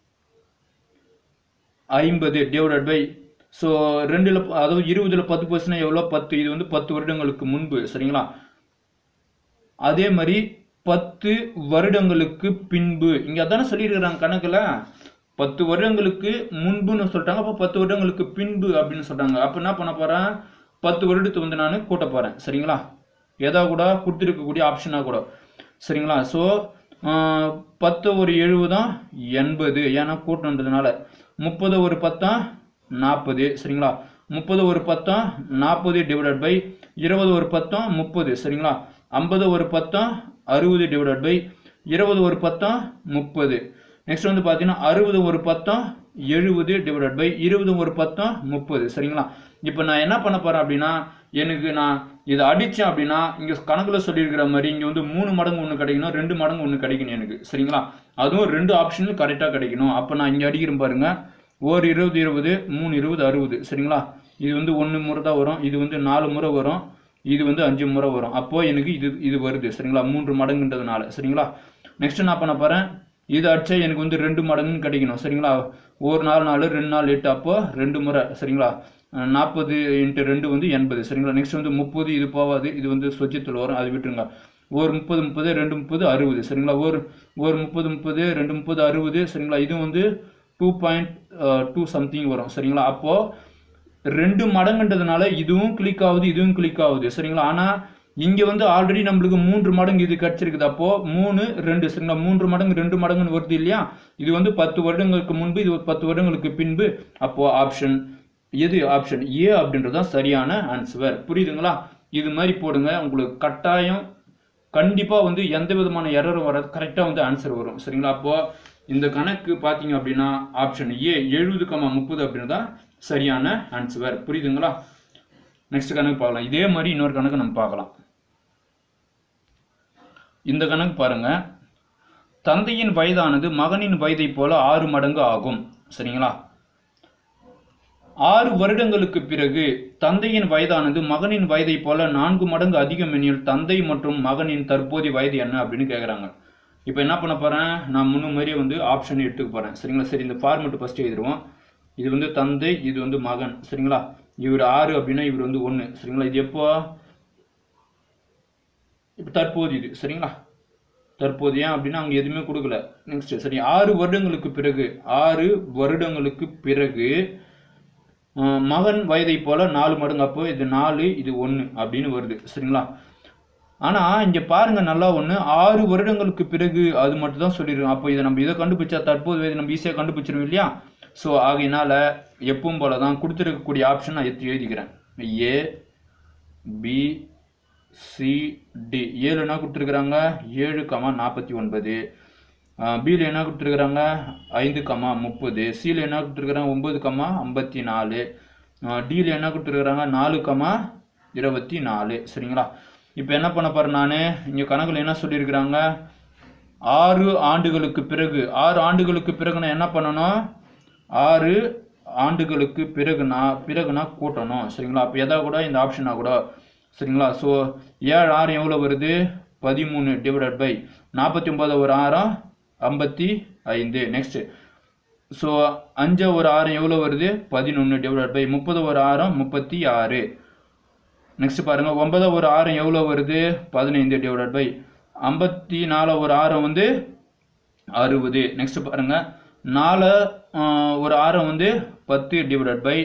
ஐம்பது டிவைடட் பை ஸோ ரெண்டுல அதாவது இருபதுல பத்து போச்சுன்னா எவ்வளோ பத்து இது வந்து பத்து வருடங்களுக்கு முன்பு சரிங்களா அதே மாதிரி பத்து வருடங்களுக்கு பின்பு இங்க அதானே சொல்லியிருக்கிறாங்க கணக்குல பத்து வருடங்களுக்கு முன்புன்னு சொல்லிட்டாங்க அப்போ பத்து வருடங்களுக்கு பின்பு அப்படின்னு சொல்றாங்க அப்போ என்ன பண்ண போறேன் பத்து வருடத்தை வந்து நான் கூட்ட போறேன் சரிங்களா ஏதா கூட கொடுத்துருக்கக்கூடிய ஆப்ஷனாக கூட சரிங்களா ஸோ ஆஹ், பத்து ஒரு எழுபதும் எண்பது ஏன்னா கூட்டன்றதுனால முப்பது ஒரு பத்தம் நாற்பது சரிங்களா முப்பது ஒரு பத்தம் நாற்பது டிவைடட் பை இருபது ஒரு பத்தம் முப்பது சரிங்களா ஐம்பது ஒரு பத்தம் அறுபது டிவைடட் பை இருபது ஒரு பத்தம் முப்பது நெக்ஸ்ட் வந்து பார்த்தீங்கன்னா அறுபது ஒரு பத்தம் எழுபது டிவைடட் பை இருபது ஒரு பத்தம் முப்பது சரிங்களா இப்போ நான் என்ன பண்ண போறேன் அப்படின்னா எனக்கு நான் இதை அடித்தேன் அப்படின்னா இங்கே கணக்கில் சொல்லியிருக்கிற மாதிரி இங்கே வந்து மூணு மடங்கு ஒன்று கிடைக்கணும் ரெண்டு மடங்கு ஒன்று கிடைக்கணும் எனக்கு சரிங்களா அதுவும் ரெண்டு ஆப்ஷனும் கரெக்டாக கிடைக்கணும் அப்போ நான் இங்கே அடிக்கிறேன் பாருங்க ஒரு இருபது இருபது மூணு இருபது அறுபது சரிங்களா இது வந்து ஒன்று முறை தான் வரும் இது வந்து நாலு முறை வரும் இது வந்து அஞ்சு முறை வரும் அப்போ எனக்கு இது இது வருது சரிங்களா மூன்று மடங்குன்றதுனால சரிங்களா நெக்ஸ்ட் நான் பண்ண போறேன் இது அடிச்சா எனக்கு வந்து ரெண்டு மடங்குன்னு கிடைக்கணும் சரிங்களா ஒரு நாள் நாலு ரெண்டு நாள் எட்டு அப்போ ரெண்டு முறை சரிங்களா நாற்பது இன்ட்டு ரெண்டு வந்து எண்பது சரிங்களா நெக்ஸ்ட் வந்து முப்பது இது போகாது இது வந்து சொச்சத்தில் வரும் அது விட்டுருங்க ஒரு முப்பது முப்பது ரெண்டு முப்பது அறுபது சரிங்களா ஒரு ஒரு முப்பது முப்பது ரெண்டு முப்பது அறுபது சரிங்களா இது வந்து டூ பாயிண்ட் டூ சம்திங் வரும் சரிங்களா அப்போது ரெண்டு மடங்குன்றதுனால இதுவும் கிளிக் ஆகுது இதுவும் கிளிக் ஆகுது சரிங்களா ஆனா இங்க வந்து ஆல்ரெடி நம்மளுக்கு மூன்று மடங்கு இது கிடைச்சிருக்குது அப்போ மூணு ரெண்டு சரிங்களா மூன்று மடங்கு ரெண்டு மடங்குன்னு வருது இல்லையா இது வந்து பத்து வருடங்களுக்கு முன்பு இது ஒரு பத்து வருடங்களுக்கு பின்பு அப்போ ஆப்ஷன் எது ஆப்ஷன் ஏ அப்படின்றதுதான் சரியான ஆன்சர் புரியுதுங்களா இது மாதிரி போடுங்க உங்களுக்கு கட்டாயம் கண்டிப்பா வந்து எந்த விதமான எரரும் வராது கரெக்டா வந்து ஆன்சர் வரும் சரிங்களா அப்போ இந்த கணக்கு பாத்தீங்க அப்படின்னா ஆப்ஷன் ஏ எழுபது கமா முப்பது அப்படின்னு தான் சரியான ஆன்சர் புரியுதுங்களா நெக்ஸ்ட் கணக்கு பார்க்கலாம் இதே மாதிரி இன்னொரு கணக்கு நம்ம பார்க்கலாம் இந்த கணக்கு பாருங்க தந்தையின் வயதானது மகனின் வயதை போல ஆறு மடங்கு ஆகும் சரிங்களா ஆறு வருடங்களுக்கு பிறகு தந்தையின் வயதானது மகனின் வயதை போல நான்கு மடங்கு அதிகம் எனில் தந்தை மற்றும் மகனின் தற்போதைய வயது என்ன அப்படின்னு கேட்குறாங்க இப்போ என்ன பண்ண போறேன் நான் முன்ன மாதிரியே வந்து ஆப்ஷன் எடுத்துக்க போறேன் சரிங்களா சரி இந்த ஃபார்மெட் ஃபர்ஸ்ட் எழுதிடுவோம் இது வந்து தந்தை இது வந்து மகன் சரிங்களா இவர் ஆறு அப்படின்னா இவர் வந்து ஒன்று சரிங்களா இது எப்போ இப்போ தற்போது இது சரிங்களா தற்போது ஏன் அப்படின்னா அங்கே எதுவுமே கொடுக்கல நெக்ஸ்ட் சரி ஆறு வருடங்களுக்கு பிறகு ஆறு வருடங்களுக்கு பிறகு அஹ், மகன் வயதை போல நாலு மடங்கு அப்போ இது நாலு இது ஒன்று அப்படின்னு வருது சரிங்களா ஆனா இங்க பாருங்க நல்லா ஒண்ணு ஆறு வருடங்களுக்கு பிறகு அது மட்டும் தான் சொல்லிருக்கோம் அப்போ இதை நம்ம இதை கண்டுபிடிச்சா தற்போது வயது நம்ம ஈஸியாக கண்டுபிடிச்சிருவோம் இல்லையா ஸோ ஆகையினால எப்பவும் போல தான் கொடுத்துருக்கக்கூடிய ஆப்ஷன் நான் எடுத்து எழுதிக்கிறேன் ஏ பி சி டி ஏழு என்ன கொடுத்துருக்குறாங்க ஏழு கமா நாற்பத்தி ஒன்பது பியில் என்ன கொடுத்துருக்குறாங்க ஐந்து கமா முப்பது சியில் என்ன கொடுத்துருக்குறாங்க ஒம்பது கமா ஐம்பத்தி நாலு டியில் என்ன கொடுத்துருக்குறாங்க நாலு கமா இருபத்தி நாலு சரிங்களா இப்போ என்ன பண்ண போறேன் நான் இங்கே கணக்கில் என்ன சொல்லியிருக்கிறாங்க ஆறு ஆண்டுகளுக்கு பிறகு ஆறு ஆண்டுகளுக்கு பிறகு நான் என்ன பண்ணணும் ஆறு ஆண்டுகளுக்கு பிறகுனா பிறகுனா கூட்டணும் சரிங்களா அப்போ எதா கூட இந்த ஆப்ஷனா கூட சரிங்களா ஸோ ஏழு ஆறு எவ்வளோ வருது பதிமூணு டிவைடட் பை நாற்பத்தி ஒன்பது ஒரு ஆறாம் ஐம்பத்தி ஐந்து நெக்ஸ்ட் ஸோ அஞ்சு ஒரு ஆறு எவ்வளோ வருது பதினொன்று டிவைடட் பை முப்பது ஒரு ஆறாம் முப்பத்தி ஆறு நெக்ஸ்ட் பாருங்க ஒன்பது ஒரு ஆரம் எவ்வளோ வருது பதினைந்து டிவைடட் பை ஐம்பத்தி நாலு ஒரு ஆரம் வந்து அறுபது நெக்ஸ்ட் பாருங்க நாலு ஆஹ், ஒரு ஆரம் வந்து பத்து டிவைடட் பை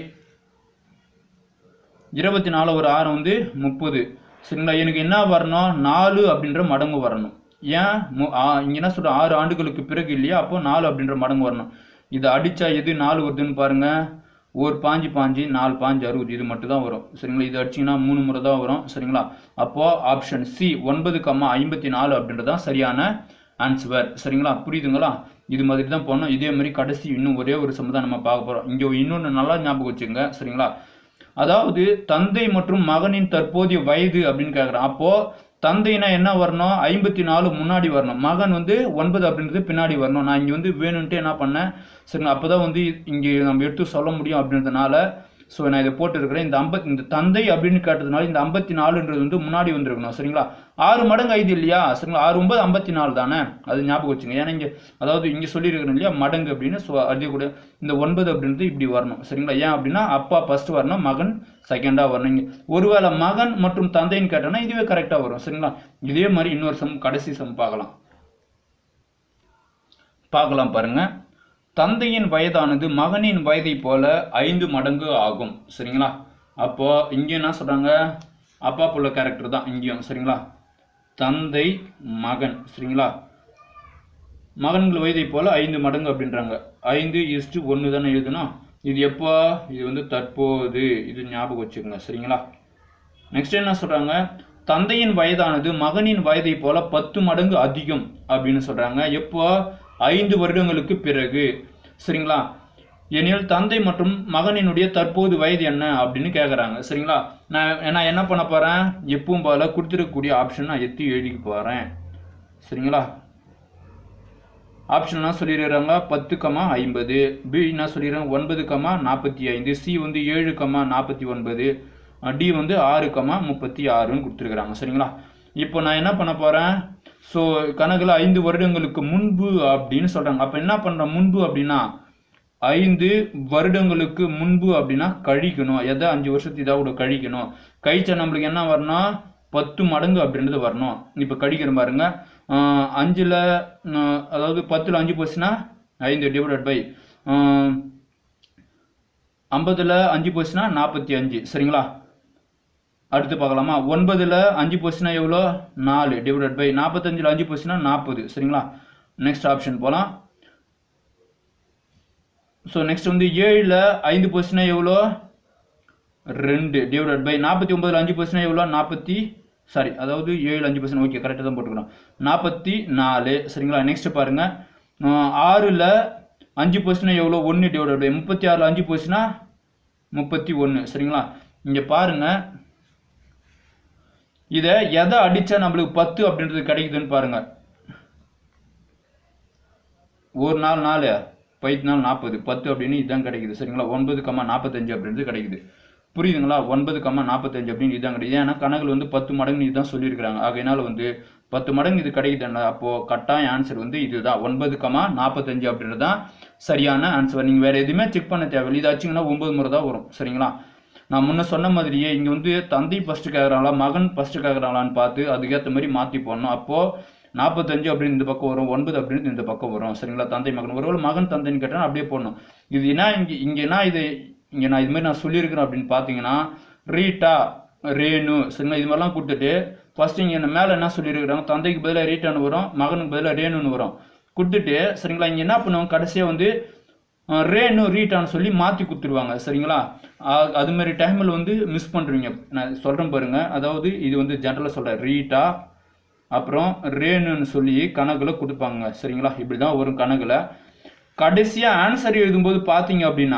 இருபத்தி நாலு ஒரு ஆரம் வந்து முப்பது சரிங்களா எனக்கு என்ன வரணும் நாலு அப்படின்ற மடங்கு வரணும் ஏன் மு- ஆ- இங்க என்ன சொல்ற ஆறு ஆண்டுகளுக்கு பிறகு இல்லையா அப்போ நாலு அப்படின்ற மடங்கு வரணும் இதை அடிச்சா எது நாலு வருதுன்னு பாருங்க ஒரு பாஞ்சு பாஞ்சு நாலு பாஞ்சு அறுபது இது மட்டும் தான் வரும் சரிங்களா இது அடிச்சீங்கன்னா மூணு முறை தான் வரும் சரிங்களா அப்போ ஆப்ஷன் சி ஒன்பது கம்மா ஐம்பத்தி நாலு அப்படின்றது தான் சரியான ஆன்சர் சரிங்களா புரியுதுங்களா இது மாதிரி தான் போனோம் இதே மாதிரி கடைசி இன்னும் ஒரே ஒரு சம்மதான் நம்ம பார்க்க போறோம் இங்கே இன்னொன்று நல்லா ஞாபகம் வச்சுங்க சரிங்களா அதாவது தந்தை மற்றும் மகனின் தற்போதைய வயது அப்படின்னு கேட்குறேன் அப்போ தந்தைனா என்ன வரணும் ஐம்பத்தி நாலு முன்னாடி வரணும் மகன் வந்து ஒன்பது அப்படின்றது பின்னாடி வரணும் நான் இங்கே வந்து வேணும்ன்ட்டு என்ன பண்ணேன் சரிங்களா அப்போ தான் வந்து இங்கே நம்ம எடுத்து சொல்ல முடியும் அப்படின்றதுனால ஸோ நான் இதை போட்டுருக்கிறேன் இந்த ஐம்பத் இந்த தந்தை அப்படின்னு கேட்டதுனால இந்த ஐம்பத்தி நாலுன்றது வந்து முன்னாடி வந்திருக்கணும் சரிங்களா ஆறு மடங்கு ஐந்து இல்லையா சரிங்களா ஆறு ஒன்பது ஐம்பத்தி நாலு தானே அது ஞாபகம் வச்சுங்க ஏன்னா இங்கே அதாவது இங்கே சொல்லியிருக்கிறேன் இல்லையா மடங்கு அப்படின்னு ஸோ அது கூட இந்த ஒன்பது அப்படின்றது இப்படி வரணும் சரிங்களா ஏன் அப்படின்னா அப்பா ஃபர்ஸ்ட் வரணும் மகன் செகண்டாக வரணும் இங்கே ஒருவேளை மகன் மற்றும் தந்தைன்னு கேட்டோன்னா இதுவே கரெக்டாக வரும் சரிங்களா இதே மாதிரி இன்னொரு சம் கடைசி சம் பார்க்கலாம் பார்க்கலாம் பாருங்க தந்தையின் வயதானது மகனின் வயதை போல ஐந்து மடங்கு ஆகும் சரிங்களா அப்போ இங்க என்ன சொல்றாங்க அப்பா புள்ள கேரக்டர் தான் இங்கேயும் சரிங்களா தந்தை மகன் சரிங்களா மகன்கள் வயதை போல ஐந்து மடங்கு அப்படின்றாங்க ஐந்து இஸ்டு ஒன்று தானே எழுதணும் இது எப்போ இது வந்து தற்போது இது ஞாபகம் வச்சுக்கோங்க சரிங்களா நெக்ஸ்ட் என்ன சொல்றாங்க தந்தையின் வயதானது மகனின் வயதை போல பத்து மடங்கு அதிகம் அப்படின்னு சொல்றாங்க எப்போ ஐந்து வருடங்களுக்கு பிறகு சரிங்களா எனில் தந்தை மற்றும் மகனினுடைய தற்போது வயது என்ன அப்படின்னு கேட்குறாங்க சரிங்களா நான் நான் என்ன பண்ண போறேன் எப்பவும் போல கொடுத்துருக்கக்கூடிய ஆப்ஷன் நான் எத்தி எழுதிக்க போறேன் சரிங்களா ஆப்ஷன்லாம் சொல்லிடுறாங்க பத்து கமா ஐம்பது பி என்ன சொல்லிடுறாங்க ஒன்பது கமா நாற்பத்தி ஐந்து சி வந்து ஏழு கமா நாற்பத்தி ஒன்பது டி வந்து ஆறு கமா முப்பத்தி ஆறுன்னு கொடுத்துருக்குறாங்க சரிங்களா இப்போ நான் என்ன பண்ண போகிறேன் ஸோ கணக்கில் ஐந்து வருடங்களுக்கு முன்பு அப்படின்னு சொல்கிறாங்க அப்போ என்ன பண்ணுறேன் முன்பு அப்படின்னா ஐந்து வருடங்களுக்கு முன்பு அப்படின்னா கழிக்கணும் எதை அஞ்சு வருஷத்துக்கு இதாக கூட கழிக்கணும் கழிச்சா நம்மளுக்கு என்ன வரணும் பத்து மடங்கு அப்படின்றது வரணும் இப்போ கழிக்கிற பாருங்க ஆஹ் அஞ்சுல ஆஹ் அதாவது பத்துல அஞ்சு போச்சுன்னா ஐந்து டிவைடட் பை ஐம்பதுல அஞ்சு போச்சுன்னா நாற்பத்தி அஞ்சு சரிங்களா அடுத்து பார்க்கலாமா ஒன்பதுல அஞ்சு போச்சுன்னா எவ்வளோ நாலு டிவைடட் பை நாற்பத்தஞ்சில் அஞ்சு போச்சுன்னா நாற்பது சரிங்களா நெக்ஸ்ட் ஆப்ஷன் போகலாம் ஸோ நெக்ஸ்ட் வந்து ஏழில் ஐந்து போச்சுன்னா எவ்வளோ ரெண்டு டிவைடட் பை நாற்பத்தி ஒன்பதுல அஞ்சு பர்சன்ட் எவ்வளோ நாற்பத்தி சாரி அதாவது ஏழு அஞ்சு பர்சன்ட் ஓகே கரெக்டாக தான் போட்டுக்கிறோம் நாற்பத்தி நாலு சரிங்களா நெக்ஸ்ட் பாருங்க அஹ் ஆறுல அஞ்சு பர்சன்ட் எவ்வளோ ஒன்று டிவைடட் பை முப்பத்தி ஆறில் அஞ்சு போச்சுன்னா முப்பத்தி ஒன்று சரிங்களா இங்கே பாருங்க இதை எதை அடிச்சா நம்மளுக்கு பத்து அப்படின்றது கிடைக்குதுன்னு பாருங்க ஒரு நாள் நாலு பைத்து நாள் நாற்பது பத்து அப்படின்னு இதுதான் கிடைக்குது சரிங்களா ஒன்பது கம்மா நாற்பத்தஞ்சு அப்படின்றது கிடைக்குது புரியுதுங்களா ஒன்பது கம்மா நாற்பத்தஞ்சு அப்படின்னு இதுதான் கிடைக்குது ஏன்னா கணக்கில் வந்து பத்து மடங்கு இதுதான் சொல்லியிருக்கிறாங்க ஆகையினால வந்து பத்து மடங்கு இது கிடைக்குதுன்னா அப்போ கட்டாய ஆன்சர் வந்து இதுதான் ஒன்பது கம்மா நாற்பத்தஞ்சு அப்படின்றது தான் சரியான ஆன்சர் நீங்கள் வேற எதுவுமே செக் பண்ண தேவையில்லை இது ஆச்சுங்கன்னா ஒன்பது முறை தான் வரும் சரிங்களா நான் முன்ன சொன்ன மாதிரியே இங்கே வந்து தந்தை ஃபஸ்ட்டு கேட்குறாங்களா மகன் ஃபஸ்ட்டு கேட்குறாங்களான்னு பார்த்து அதுக்கேற்ற மாதிரி மாற்றி போடணும் அப்போது நாற்பத்தஞ்சு அப்படின்னு இந்த பக்கம் வரும் ஒன்பது அப்படின்னு இந்த பக்கம் வரும் சரிங்களா தந்தை மகன் ஒருவேளை மகன் தந்தைன்னு கேட்டால் அப்படியே போடணும் இது என்ன இங்கே இங்கே என்ன இது இங்கே நான் இது மாதிரி நான் சொல்லியிருக்கிறேன் அப்படின்னு பார்த்தீங்கன்னா ரீட்டா ரேணு சரிங்களா இது மாதிரிலாம் கொடுத்துட்டு ஃபர்ஸ்ட் இங்கே என்ன மேலே என்ன சொல்லியிருக்கிறாங்க தந்தைக்கு பதிலாக ரீட்டான்னு வரும் மகனுக்கு பதிலாக ரேணுன்னு வரும் கொடுத்துட்டு சரிங்களா இங்கே என்ன பண்ணுவாங்க கடைசியாக வந்து அஹ், ரேணு ரீட்டான்னு சொல்லி மாற்றி கொடுத்துருவாங்க சரிங்களா அ- அது மாதிரி டைமில் வந்து மிஸ் பண்ணுறீங்க நான் சொல்கிறேன் பாருங்க அதாவது இது வந்து ஜென்ரலாக சொல்கிறேன் ரீட்டா அப்புறம் ரேணுன்னு சொல்லி கணக்கில் கொடுப்பாங்க சரிங்களா இப்படி தான் வரும் கணக்கில் கடைசியாக ஆன்சர் எழுதும்போது பார்த்தீங்க அப்படின்னா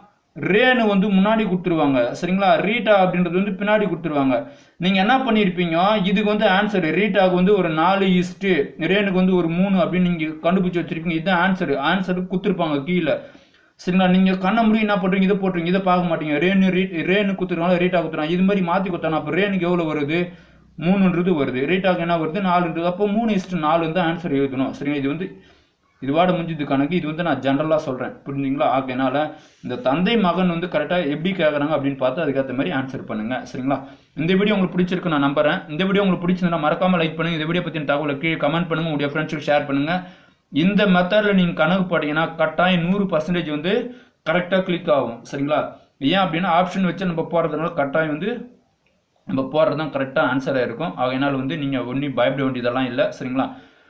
ரேணு வந்து முன்னாடி கொடுத்துருவாங்க சரிங்களா ரீட்டா அப்படின்றது வந்து பின்னாடி கொடுத்துருவாங்க நீங்கள் என்ன பண்ணியிருப்பீங்க இதுக்கு வந்து ஆன்சர் ரீட்டாவுக்கு வந்து ஒரு நாலு இஸ்ட்டு ரேணுக்கு வந்து ஒரு மூணு அப்படின்னு நீங்கள் கண்டுபிடிச்சி வச்சிருப்பீங்க இதுதான் ஆன்சர் ஆன்சர் கொடுத்துருப்பாங்க கீழே சரிங்களா நீங்கள் கண்ண முடியும் என்ன பண்ணுறீங்க இதை போட்டுறீங்க இதை பார்க்க மாட்டீங்க ரேணு ரீ ரேணு குத்துருவாங்க ரீட்டா குத்துறாங்க இது மாதிரி மாற்றி குத்தானா அப்போ ரேணுக்கு எவ்வளோ வருது மூணுன்றது வருது ரீட்டாக்கு என்ன வருது நாலுன்றது அப்போ மூணு இஸ்ட்டு நாலு வந்து ஆன்சர் எழுதணும் சரிங்களா இது வந்து இதுவாட முடிஞ்சது கணக்கு இது வந்து நான் ஜென்ரலாக சொல்கிறேன் புரிஞ்சுங்களா ஆகையினால இந்த தந்தை மகன் வந்து கரெக்டாக எப்படி கேட்குறாங்க அப்படின்னு பார்த்து அதுக்கேற்ற மாதிரி ஆன்சர் பண்ணுங்க சரிங்களா இந்த வீடியோ உங்களுக்கு பிடிச்சிருக்கு நான் நம்புறேன் இந்த வீடியோ உங்களுக்கு பிடிச்சிருந்தா மறக்காம லைக் பண்ணுங்க இந்த வீடியோ பற்றின தகவலை கீழே கமெண்ட் பண்ணுங்க உங்களுடைய ஃப்ரெண்ட்ஸுக்கு ஷேர் பண்ணுங்க இந்த மெத்தடில் நீங்கள் கணக்கு போட்டீங்கன்னா கட்டாயம் நூறு பர்சன்டேஜ் வந்து கரெக்டாக கிளிக் ஆகும் சரிங்களா ஏன் அப்படின்னா ஆப்ஷன் வச்சு நம்ம போகிறதுனால கட்டாயம் வந்து நம்ம போடுறது தான் கரெக்டாக ஆன்சராக இருக்கும் ஆகையினால் வந்து நீங்கள் ஒன்றும் பயப்பட வேண்டியதெல்லாம் இல்லை சரிங்களா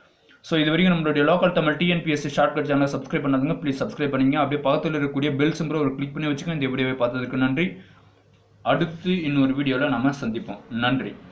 ஸோ இது வரைக்கும் நம்மளுடைய லோக்கல் தமிழ் டிஎன்பிஎஸ்சி ஷார்ட்கட் சேனலை சப்ஸ்கிரைப் பண்ணாதுங்க ப்ளீஸ் சப்ஸ்கிரைப் பண்ணிங்க அப்படியே பக்கத்தில் இருக்கக்கூடிய பெல் சிம்பரை ஒரு கிளிக் பண்ணி வச்சுக்கோங்க இந்த வீடியோவை பார்த்ததுக்கு நன்றி அடுத்து இன்னொரு வீடியோவில் நம்ம சந்திப்போம் நன்றி